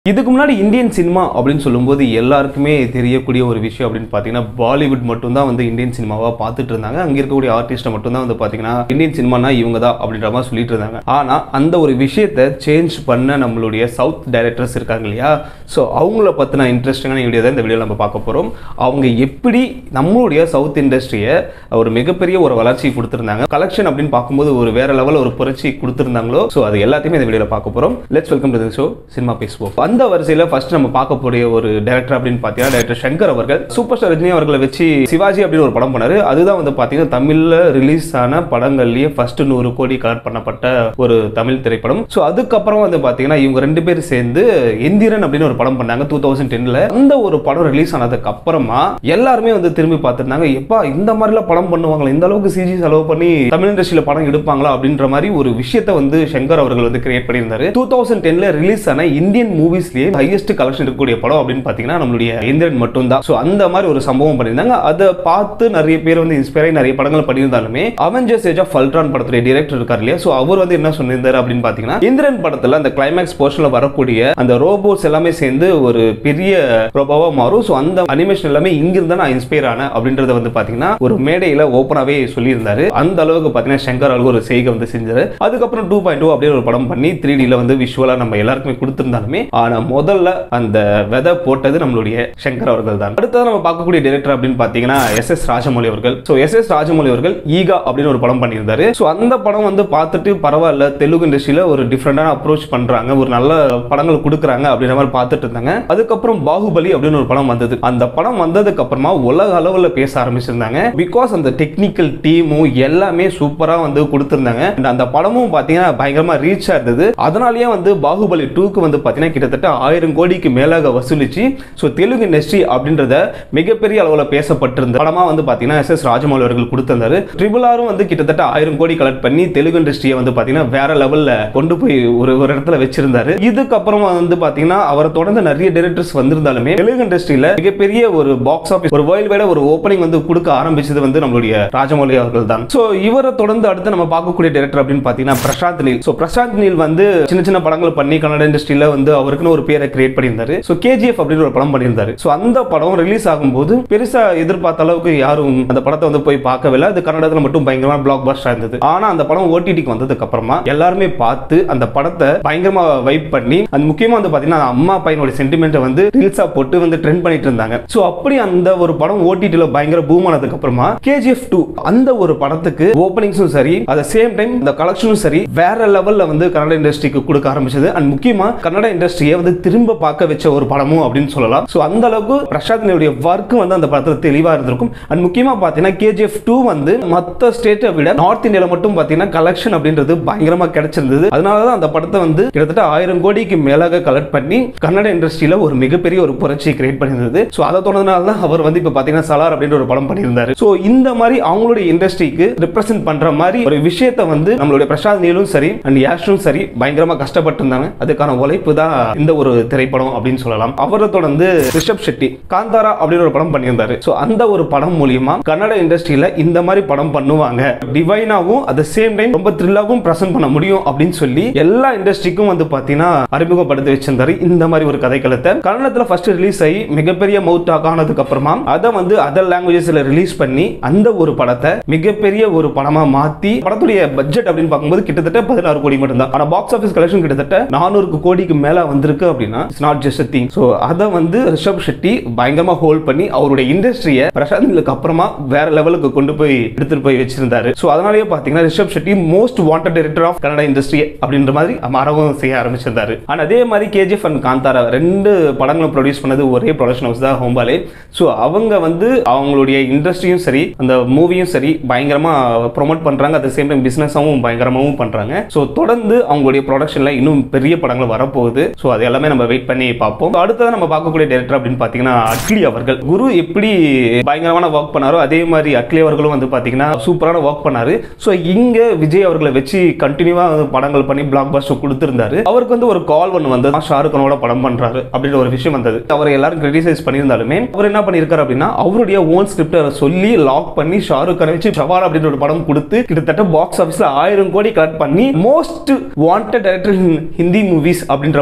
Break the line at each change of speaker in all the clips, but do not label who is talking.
இதுக்கு முன்னாடி Indian cinema அப்படின்னு சொல்லும்போது எல்லாருக்குமே தெரியக்கூடிய ஒரு விஷயம் அப்படின்னு பார்த்தீங்கன்னா பாலிவுட் மட்டும்தான் வந்து இந்தியன் சினிமாவாக பார்த்துட்டு இருந்தாங்க அங்கே இருக்கக்கூடிய ஆர்டிஸ்ட்டை மட்டும்தான் வந்து பார்த்தீங்கன்னா இந்தியன் சினிமானா இவங்க தான் அப்படின்ற மாதிரி சொல்லிட்டு இருந்தாங்க ஆனால் அந்த ஒரு விஷயத்தை சேஞ்ச் பண்ண நம்மளுடைய சவுத் டைரக்டர்ஸ் இருக்காங்க இல்லையா ஸோ அவங்கள பற்றின இன்ட்ரெஸ்டிங்கான வீடியோ தான் இந்த வீடியோவில் நம்ம பார்க்க போகிறோம் அவங்க எப்படி நம்மளுடைய சவுத் இண்டஸ்ட்ரியை ஒரு மிகப்பெரிய ஒரு வளர்ச்சி கொடுத்துருந்தாங்க கலெக்ஷன் அப்படின்னு பார்க்கும்போது ஒரு வேற லெவல் ஒரு புரட்சி கொடுத்துருந்தாங்களோ ஸோ அது எல்லாத்தையுமே இந்த வீடியோவில் பார்க்க போகிறோம் let's welcome to show cinema பேசுவோம் அந்த வரிசையில் ஃபர்ஸ்ட் நம்ம பார்க்கக்கூடிய ஒரு டேரக்டர் அப்படின்னு பார்த்தீங்கன்னா டேரக்டர் சங்கர் அவர்கள் சூப்பர் ஸ்டார் ரஜினி அவர்களை வச்சு சிவாஜி அப்படின்னு ஒரு படம் பண்ணாரு அதுதான் வந்து பார்த்தீங்கன்னா தமிழில் ரிலீஸ் ஆன படங்கள்லயே ஃபர்ஸ்ட் நூறு கோடி கலெக்ட் பண்ணப்பட்ட ஒரு தமிழ் திரைப்படம் ஸோ அதுக்கப்புறம் வந்து பார்த்தீங்கன்னா இவங்க ரெண்டு பேரும் சேர்ந்து எந்திரன் அப்படின்னு ஒரு படம் பண்ணாங்க டூ தௌசண்ட் டென்ல அந்த ஒரு படம் ரிலீஸ் ஆனதுக்கு அப்புறமா எல்லாருமே வந்து திரும்பி பார்த்துருந்தாங்க எப்பா இந்த மாதிரிலாம் படம் பண்ணுவாங்களா இந்த அளவுக்கு சிஜி செலவு பண்ணி தமிழ் இண்டஸ்ட்ரியில படம் எடுப்பாங்களா அப்படின்ற மாதிரி ஒரு விஷயத்தை வந்து சங்கர் அவர்கள் வந்து கிரியேட் பண்ணியிருந்தாரு டூ தௌசண்ட் டென்ல ரிலீஸ் ஆன இந்தியன் மூவிஸ்லயே ஹையஸ்ட் கலெக்ஷன் இருக்கக்கூடிய படம் அப்படின்னு பார்த்தீங்கன்னா நம்மளுடைய இந்திரன் மட்டும்தான் ஸோ அந்த மாதிரி ஒரு சம்பவம் பண்ணியிருந்தாங்க அதை பார்த்து நிறைய பேர் வந்து இன்ஸ்பயர் ஆகி நிறைய படங்கள் பண்ணியிருந்தாலுமே அவெஞ்சர்ஸ் ஏஜ் ஆஃப் அல்ட்ரான் படத்துடைய டிரெக்டர் இருக்கார் இல்லையா ஸோ அவர் வந்து என்ன சொல்லியிருந்தாரு அப்படின்னு பார்த்தீங்கன்னா இந்திரன் படத்துல அந்த கிளைமேக்ஸ் போர்ஷன்ல வரக்கூடிய அந்த ரோபோட்ஸ் எல்லாமே சேர்ந்து ஒரு பெரிய ரோபோவா மாறும் ஸோ அந்த அனிமேஷன் எல்லாமே இங்கிருந்து நான் இன்ஸ்பயர் ஆனேன் அப்படின்றத வந்து பார்த்தீங்கன்னா ஒரு மேடையில் ஓப்பனாகவே சொல்லியிருந்தாரு அந்த அளவுக்கு பார்த்தீங்கன்னா சங்கர் அவர்கள் ஒரு செய்கை வந்து செஞ்சாரு அதுக்கப்புறம் டூ பாயிண்ட் டூ அப்படியே ஒரு படம் பண்ணி த்ரீ டியில் வந்து விஷுவலாக நம்ம எல்லாருக்குமே கொடுத்துருந்தாலுமே ஆனால் முதல்ல அந்த விதை போட்டது நம்மளுடைய சங்கர் அவர்கள் தான் அடுத்தது நம்ம பார்க்கக்கூடிய டைரக்டர் அப்படின்னு பார்த்தீங்கன்னா எஸ் எஸ் ராஜமௌலி அவர்கள் ஸோ எஸ் எஸ் ராஜமௌலி அவர்கள் ஈகா அப்படின்னு ஒரு படம் பண்ணியிருந்தாரு ஸோ அந்த படம் வந்து பார்த்துட்டு பரவாயில்ல தெலுங்கு இண்டஸ்ட்ரியில் ஒரு டிஃப்ரெண்டான அப்ரோச் பண்ணுறாங்க ஒரு நல்ல படங்கள் கொடுக்குறாங்க அப்படின்ற மாதிரி பார்த்துட்டு இருந்தாங்க அதுக்கப்புறம் பாகுபலி அப்படின்னு ஒரு படம் வந்தது அந்த படம் வந்ததுக்கு அப்புறமா உலக அளவில் பேச ஆரம்பிச்சிருந்தாங்க பிகாஸ் அந்த டெக்னிக்கல் டீமும் எல்லாமே சூப்பராக வந்து கொடுத்துருந்தாங்க And அந்த படமும் பார்த்தீங்கன்னா பயங்கரமா ரீச் ஆயிருந்தது அதனாலேயே வந்து பாகுபலி டூக்கு வந்து பார்த்தீங்கன்னா கிட்டத்தட்ட ஆயிரம் கோடிக்கு மேலாக வசூலிச்சு ஸோ தெலுங்கு இண்டஸ்ட்ரி அப்படின்றத மிகப்பெரிய அளவில் பேசப்பட்டிருந்த படமா வந்து பார்த்தீங்கன்னா எஸ் எஸ் ராஜமௌலி அவர்கள் கொடுத்திருந்தாரு ட்ரிபிள் ஆரும் வந்து கிட்டத்தட்ட ஆயிரம் கோடி கலெக்ட் பண்ணி தெலுங்கு இண்டஸ்ட்ரியை வந்து பார்த்தீங்கன்னா வேற லெவல்ல கொண்டு போய் ஒரு ஒரு இடத்துல வச்சிருந்தாரு இதுக்கப்புறம் வந்து பார்த்தீங்கன்னா அவரை தொடர்ந்து நிறைய டைரக்டர்ஸ் வந்திருந்தாலுமே தெலுங்கு இண்டஸ்ட்ரியில மிகப்பெரிய ஒரு பாக்ஸ் ஆஃபீஸ் ஒரு வேர்ல்டு வைட ஒரு ஓப்பனிங் வந்து கொடுக்க ஆரம்பிச்சது வந்து நம்மளுடைய ராஜமௌலி அவர்கள் தான் ஸோ இவரை தொடர்ந்து அடுத்து நம்ம பார்க்கக்கூடிய டைரக்டர் அப்படின்னு பார்த்தீங்கன்னா பிரசாந்த் நீல் ஸோ பிரசாந்த் நீல் வந்து சின்ன சின்ன படங்கள் பண்ணி கன்னட இண்டஸ்ட்ரியில வந்து அவருக்குன்னு ஒரு பேரை கிரியேட் பண்ணியிருந்தாரு ஸோ கேஜிஎஃப் அப்படின்னு ஒரு படம் பண்ணியிருந்தாரு ஸோ அந்த படம் ரிலீஸ் ஆகும்போது பெருசா எதிர்பார்த்த அளவுக்கு யாரும் அந்த படத்தை வந்து போய் பார்க்கவில்லை அது கன்னடத்தில் மட்டும் பயங்கரமான பிளாக் பஸ்டா இருந்தது ஆனா அந்த படம் ஓடிடிக்கு வந்ததுக்கு அப்புறமா எல்லாருமே பார்த்து அந்த படத்தை பயங்கரமா வைப் பண்ணி அது முக்கியமா வந்து பாத்தீங்கன்னா அம்மா பையனோட சென்டிமெண்ட்டை வந்து ரீல்ஸா போட்டு வந்து ட்ரெண்ட் பண்ணிட்டு இருந்தாங்க ஸோ அப்படி அந்த ஒரு படம் ஓடிடியில் பயங்கர பூம் ஆனதுக்கு அப்புறமா கேஜிஎஃப் டூ அந்த ஒரு படத்துக்கு ஓப்பனிங்ஸும் சரி அட் சேம் டைம் இந்த கலெக்ஷனும் சரி வேற லெவல்ல வந்து கன்னட இண்டஸ்ட்ரிக்கு கொடுக்க ஆரம்பிச்சது அண்ட் முக்கியமா கன்னட இண்டஸ்ட்ரியை வந்து திரும்ப பார்க்க வச்ச ஒரு படமும் அப்படின்னு சொல்லலாம் ஸோ அந்த அளவுக்கு பிரசாத் நீலுடைய ஒர்க் வந்து அந்த படத்தில் தெளிவா இருந்திருக்கும் அண்ட் முக்கியமா பார்த்தீங்கன்னா கேஜிஎஃப் டூ வந்து மற்ற ஸ்டேட்டை விட நார்த் இந்தியால மட்டும் பார்த்தீங்கன்னா கலெக்ஷன் அப்படின்றது பயங்கரமா கிடைச்சிருந்தது அதனால தான் அந்த படத்தை வந்து கிட்டத்தட்ட ஆயிரம் கோடிக்கு மேலாக கலெக்ட் பண்ணி கன்னட இண்டஸ்ட்ரியில ஒரு மிகப்பெரிய ஒரு புரட்சியை கிரியேட் பண்ணியிருந்தது ஸோ அதை தொடர்ந்தனால தான் அவர் வந்து இப்போ பார்த்தீங்கன்னா சலார் அப்படின்ற ஒரு படம் பண்ணியிருந்தாரு ஸோ இந்த மாதிரி அவங்களுடைய இண்டஸ்ட்ரிக்கு ரிப்ரசென்ட் பண்ற மாதிரி ஒரு விஷயத்தை வந்து நம்மளுடைய பிரசாத் நீலும் சரி அண்ட் யாஷும் சரி பயங்கரமா கஷ்டப்பட்டு இருந்தாங்க அதுக்கான உழைப்பு தான் இந்த ஒரு திரைப்படம் அப்படின்னு சொல்லலாம் அவரை தொடர்ந்து ரிஷப் ஷெட்டி காந்தாரா அப்படின்னு ஒரு படம் பண்ணியிருந்தாரு ஸோ அந்த ஒரு படம் மூலியமா கன்னட இண்டஸ்ட்ரியில இந்த மாதிரி படம் பண்ணுவாங்க டிவைனாவும் அட் சேம் டைம் ரொம்ப த்ரில்லாவும் பிரசன்ட் பண்ண முடியும் அப்படின்னு சொல்லி எல்லா இண்டஸ்ட்ரிக்கும் வந்து பார்த்தீங்கன்னா அறிமுகப்படுத்தி வச்சிருந்தாரு இந்த மாதிரி ஒரு கதைக்களத்தை கன்னடத்தில் ஃபர்ஸ்ட் ரிலீஸ் ஆகி மிகப்பெரிய மவுத் டாக் ஆனதுக்கு அப்புறமா அதை வந்து அதர் லாங்குவேஜஸ்ல ரிலீஸ் பண்ணி அந்த ஒரு படத்தை மிகப்பெரிய ஒரு படமா மாத்தி படத்துடைய பட்ஜெட் அப்படின்னு பார்க்கும்போது கிட்டத்தட்ட பதினாறு கோடி மட்டும்தான் ஆனா பாக்ஸ் ஆஃபீஸ் கலெக்ஷன் கிட்டத்தட்ட நானூறு கோடிக்கு மேல வந்திருக்கு அப்படின்னா it's not just thing so அதை வந்து ரிஷப் ஷெட்டி பயங்கரமா ஹோல்ட் பண்ணி அவருடைய இண்டஸ்ட்ரியை பிரசாந்த்களுக்கு அப்புறமா வேற லெவலுக்கு கொண்டு போய் எடுத்துட்டு போய் வச்சிருந்தாரு ஸோ அதனாலேயே பார்த்தீங்கன்னா Rishab Shetty most wanted director of Kannada industry அப்படின்ற மாதிரி மரபும் செய்ய ஆரம்பிச்சிருந்தாரு அண்ட் அதே மாதிரி கேஜிஎஃப் அண்ட் காந்தாரா ரெண்டு படங்களும் ப்ரொடியூஸ் பண்ணது ஒரே ப்ரொடக்ஷன் ஹவுஸ் தான் ஹோம்பாலே ஸோ அவங்க வந்து அவங்களுடைய இண்டஸ்ட்ரியும் சரி அந்த மூவியும் சரி பயங்கரமா ப்ரொமோட் பண்றாங்க அட் சேம் டைம் பிசினஸாவும் பயங்கரமாவும் பண்றாங்க ஸோ தொடர்ந்து அவங்களுடைய ப்ரொடக்ஷன்ல இன்னும் பெரிய படங்கள் வரப்போகுது ஸோ அது எல்லாமே நம்ம வெயிட் பண்ணி பார்ப்போம் அடுத்ததான் நம்ம பார்க்கக்கூடிய டைரக்டர் அப்படின்னு பார்த்தீங்கன்னா அட்லி அவர்கள் குரு எப்படி பயங்கரமான ஒர்க் பண்ணாரோ அதே மாதிரி அட்லி அவர்களும் வந்து பார்த்தீங்கன்னா சூப்பரான ஒர்க் பண்ணாரு ஸோ இங்க விஜய் அவர்களை வச்சு கண்டினியூவா படங்கள் பண்ணி பிளாக் பஸ்டர் கொடுத்திருந்தாரு அவருக்கு வந்து ஒரு கால் ஒன்று வந்தது ஷாருக் கானோட படம் பண்றாரு அப்படின்ற ஒரு விஷயம் வந்தது அவரை எல்லாரும் கிரிட்டிசைஸ் பண்ணியிருந்தாலுமே அவர் என்ன பண்ணியிருக்காரு அப்படின்னா அவருடைய ஓன் ஸ்கிரிப்ட் சொல்லி லாக் பண்ணி ஷாருக் கானை வச்சு சவால் அப்படின்ற ஒரு படம் கொடுத்து கிட்டத்தட்ட பாக்ஸ் ஆஃபீஸ்ல ஆயிரம் கோடி கலெக்ட் பண்ணி most wanted director in Hindi movies அப்படின்ற மாதிரி அவர்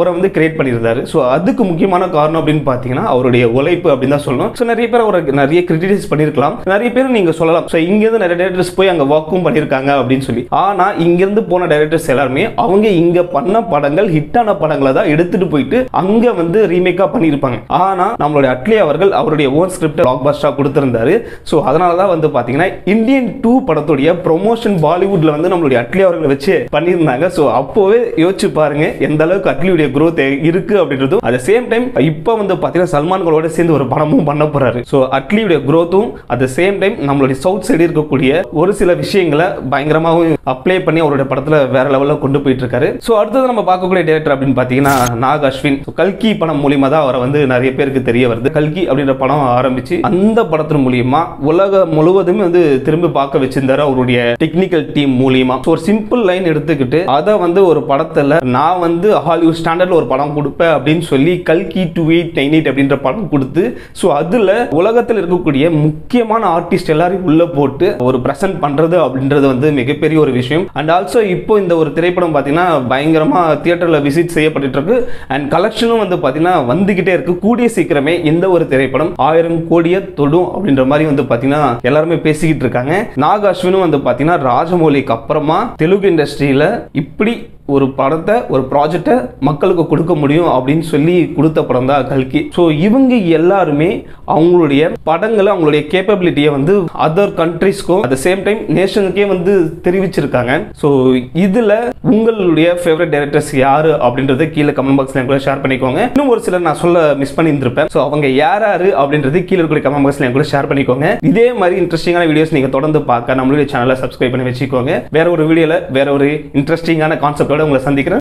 அவரை வந்து கிரியேட் பண்ணியிருந்தாரு ஸோ அதுக்கு முக்கியமான காரணம் அப்படின்னு பார்த்தீங்கன்னா அவருடைய உழைப்பு அப்படின்னு தான் சொல்லணும் ஸோ நிறைய பேர் அவரை நிறைய கிரிட்டிசைஸ் பண்ணியிருக்கலாம் நிறைய பேர் நீங்க சொல்லலாம் ஸோ இங்கேருந்து நிறைய டேரக்டர்ஸ் போய் அங்கே ஒர்க்கும் பண்ணியிருக்காங்க அப்படின்னு சொல்லி ஆனா இங்கிருந்து போன டைரக்டர்ஸ் எல்லாருமே அவங்க இங்க பண்ண படங்கள் ஹிட்டான படங்களை தான் எடுத்துட்டு போயிட்டு அங்க வந்து ரீமேக்கா பண்ணியிருப்பாங்க ஆனா நம்மளுடைய அட்லி அவர்கள் அவருடைய ஓன் ஸ்கிரிப்ட் பிளாக் பஸ்டா கொடுத்திருந்தாரு ஸோ அதனால தான் வந்து பாத்தீங்கன்னா இந்தியன் டூ படத்துடைய ப்ரொமோஷன் பாலிவுட்ல வந்து நம்மளுடைய அட்லி அவர்களை வச்சு பண்ணியிருந்தாங்க ஸோ அப்போவே யோசிச்சு பாருங்க எந்த அளவுக்கு அட்லியுடைய growth இருக்கு அப்படின்றதும் அட் சேம் டைம் இப்போ வந்து பாத்தீங்கன்னா சல்மான்களோட சேர்ந்து ஒரு படமும் பண்ண போறாரு ஸோ அட்லியுடைய growth-உம் அட் சேம் டைம் நம்மளுடைய சவுத் சைடு இருக்கக்கூடிய ஒரு சில விஷயங்களை பயங்கரமாகவும் அப்ளை பண்ணி அவருடைய படத்துல வேற லெவல்ல கொண்டு போயிட்டு இருக்காரு ஸோ அடுத்தது நம்ம பார்க்கக்கூடிய டேரக்டர் அப்படின்னு பார்த்தீங்கன்னா நாக் அஸ்வின் So, கல்கி படம் மூலியமா தான் அவரை வந்து நிறைய பேருக்கு தெரிய வருது கல்கி அப்படின்ற படம் ஆரம்பிச்சு அந்த படத்தின் மூலியமா உலகம் முழுவதுமே வந்து திரும்பி பார்க்க வச்சிருந்தாரு அவருடைய டெக்னிக்கல் டீம் மூலியமா So, ஒரு சிம்பிள் லைன் எடுத்துக்கிட்டு அதை வந்து ஒரு படத்துல நான் வந்து ஹாலிவுட் ஸ்டாண்டர்ட்ல ஒரு படம் கொடுப்பேன் அப்படின்னு சொல்லி கல்கி டூ எயிட் நைன் எயிட் அப்படின்ற படம் கொடுத்து ஸோ அதுல உலகத்தில் இருக்கக்கூடிய முக்கியமான ஆர்டிஸ்ட் எல்லாரையும் உள்ள போட்டு ஒரு பிரசன்ட் பண்றது அப்படின்றது வந்து மிகப்பெரிய ஒரு விஷயம் அண்ட் ஆல்சோ இப்போ இந்த ஒரு திரைப்படம் பார்த்தீங்கன்னா பயங்கரமா தியேட்டர்ல விசிட் செய்யப்பட்டு இருக்கு அண்ட் கலெக்ஷனும் வந்து பார்த்தீங்கன்னா வந்துகிட்டே இருக்கு கூடிய சீக்கிரமே இந்த ஒரு திரைப்படம் ஆயிரம் கோடியை தொடும் அப்படின்ற மாதிரி வந்து பார்த்தீங்கன்னா எல்லாருமே பேசிக்கிட்டு இருக்காங்க நாக அஸ்வினும் வந்து பார்த்தீங்கன்னா ராஜமௌலிக்கு அப்புறமா தெலுங்கு இண்டஸ்ட்ரியில இப்படி ஒரு படத்தை ஒரு ப்ராஜெக்டை மக்களுக்கு கொடுக்க முடியும் அப்படின்னு சொல்லி கொடுத்த படம் தான் கல்கி ஸோ இவங்க எல்லாருமே அவங்களுடைய படங்களை அவங்களுடைய கேப்பபிலிட்டியை வந்து அதர் கண்ட்ரிஸ்க்கும் அட் சேம் டைம் நேஷனுக்கே வந்து தெரிவிச்சிருக்காங்க ஸோ இதில் உங்களுடைய ஃபேவரட் டைரக்டர்ஸ் யாரு அப்படின்றத கீழே கமெண்ட் பாக்ஸ்ல கூட ஷேர் பண்ணிக்கோங்க இன்னும் ஒரு சிலர் நான் சொல்ல மிஸ் பண்ணியிருந்திருப்பேன் ஸோ அவங்க யார் யாரு அப்படின்றது கீழே இருக்கக்கூடிய கமெண்ட் பாக்ஸ்ல கூட ஷேர் பண்ணிக்கோங்க இதே மாதிரி இன்ட்ரெஸ்டிங்கான வீடியோஸ் நீங்க தொடர்ந்து பார்க்க நம்மளுடைய சேனலை சப்ஸ்கிரைப் பண்ணி வச்சுக்கோங்க வேற ஒரு வீடியோல வேற ஒரு இன்ட்ரெஸ்டிங்கான கான்செப்டோட உங்களை சந்திக்கிறேன்